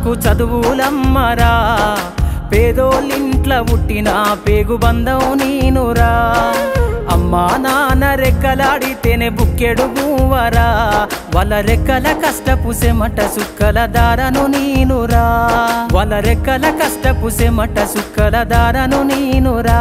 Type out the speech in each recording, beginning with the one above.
నాకు చదువులమ్మరా పేదోళ్ళింట్ల పుట్టిన పేగు బంధం నేనురా అమ్మా నాన్న రెక్కలాడితేనే బుక్కెడు బూవరా వాళ్ళ రెక్కల కష్టపు సెమట సుక్కల దారను నేనురా వాళ్ళ రెక్కల కష్టపు సెమట సుక్కల దారను నేనురా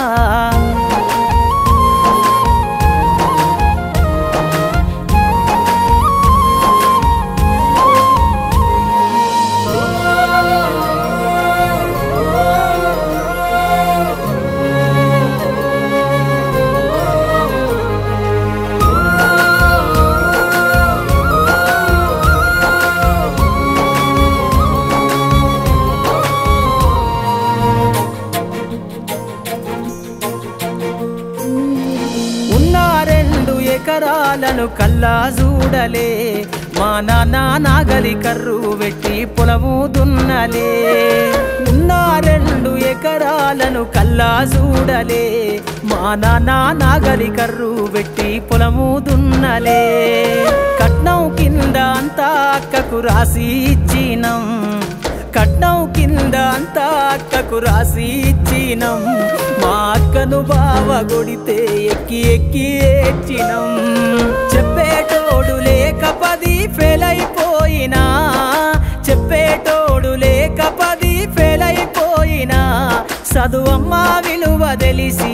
ఉన్న రెండు ఎకరాలను కల్లా చూడలే మా నాన్న నాగలి కర్రు పెట్టి పొలము దున్నలే ఉన్న రెండు ఎకరాలను కల్లా చూడలే మా నాన్న నాగలి కర్రు పెట్టి పొలము దున్నలే కట్నం కింద అంతా అక్కకు రాసి ఇచ్చినం కట్నం కింద అంతా అక్కకు రాసి ఇచ్చినం మా అక్కను బావ కొడితే ఎక్కి ఎక్కి ఏడ్చినం చెప్పేటోడు లేక పది ఫెయిల్ అయిపోయినా చెప్పేటోడు లేక పది ఫెయిల్ అయిపోయినా చదువమ్మ విలువ తెలిసి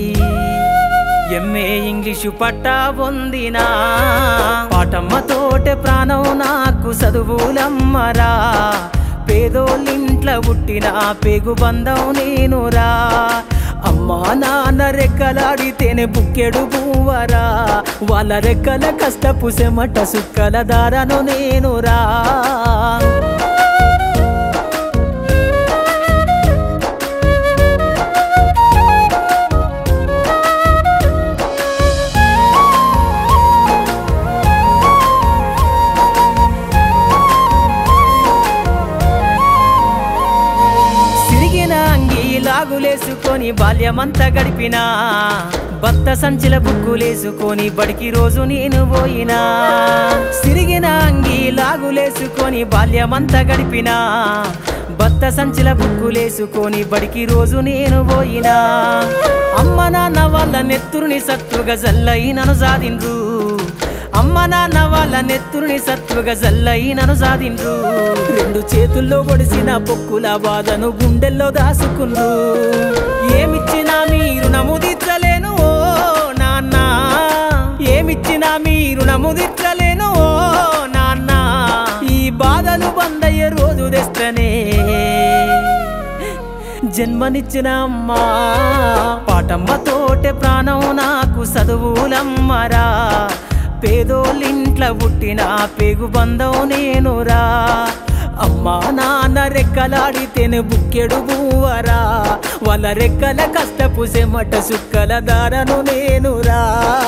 ఎంఏ ఇంగ్లీషు పట్టా పొందినా పాటమ్మ తోటే ప్రాణం నాకు చదువులమ్మరా పేదోళ్ళింట్ల పుట్టిన పేగు బంధం నేనురా అమ్మా నాన్న రెక్కలాడితేనే బుక్కెడు బూవరా వాళ్ళ రెక్కల కష్టపు సెమట సుక్కల దారను నేనురా సిరిగిన అంగి లాగులేసుకొని బాల్యమంతా గడిపినా భర్త సంచిల బుక్కులేసుకొని బడికి రోజు నేను పోయినా సిరిగిన అంగి లాగులేసుకొని బాల్యమంతా గడిపినా భర్త సంచిల బుక్కులేసుకొని బడికి రోజు నేను పోయినా అమ్మ నాన్న వాళ్ళ నెత్తురుని సత్తుగా జల్లై నన్ను సాధిండ్రు అమ్మ నాన్న వాళ్ళ నెత్తురుని సత్తుగా జల్లై నన్ను సాధిండ్రు రెండు చేతుల్లో పొడిసిన పొక్కుల బాధను గుండెల్లో దాసుకుండ్రు ఏమిచ్చినా మీరు నముదిచ్చలేను ఓ నాన్న ఏమిచ్చినా మీరు నముదిచ్చలేను ఓ నాన్న ఈ బాధలు బందయ్యే రోజు తెస్తనే జన్మనిచ్చిన అమ్మా పాటమ్మ తోటే ప్రాణం నాకు చదువులమ్మరా పేదోళ్ళింట్ల పుట్టిన పేగు బంధం నేనురా అమ్మా నాన్న రెక్కలాడితేనే బుక్కెడు బూవరా వాళ్ళ రెక్కల కష్టపు సెమట సుక్కల దారను నేనురా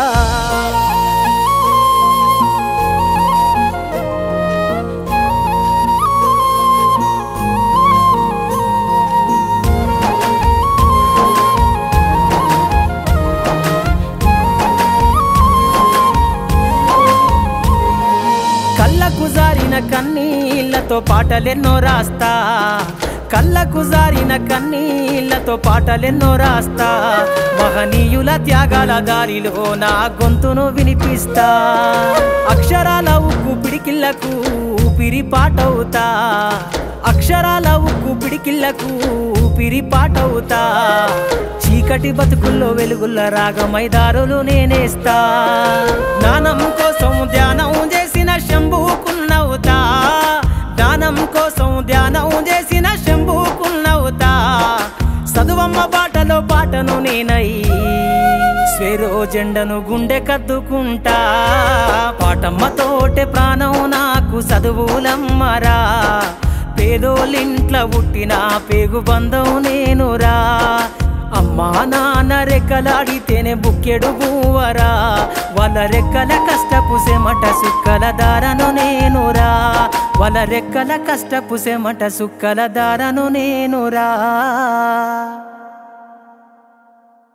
కళ్ళకు జారిన కన్నీళ్లతో పాటలెన్నో రాస్తా కళ్ళకు జారిన కన్నీళ్లతో పాటలెన్నో రాస్తా మహనీయుల త్యాగాల దారిలో నా గొంతును వినిపిస్తా అక్షరాల ఉక్కు పిడికిళ్లకు ఊపిరి పాటవుతా అక్షరాల ఉక్కు పిడికిళ్లకు ఊపిరి పాటవుతా చీకటి బతుకుల్లో వెలుగుల్ల రాగమైదారులు నేనేస్తా జ్ఞానం కోసం ధ్యానం చేసిన శంభుకున్నవుతా జ్ఞానం కోసం ధ్యానం చేసిన శంభుకున్నవుతా చదువమ్మ బాటలో పాటను నేనై స్వేరో జెండను గుండె కద్దుకుంటా పాటమ్మ తోటే ప్రాణం నాకు చదువులమ్మరా పేదోళ్ళింట్ల పుట్టిన పేగు బంధం నేనురా అమ్మా నాన్న రెక్కలాడితేనే బుక్కెడు బూవరా వాళ్ళ రెక్కల కష్టపు సెమట సుక్కల దారను నేనురా వాళ్ళ రెక్కల కష్టపు సెమట సుక్కల దారను నేనురా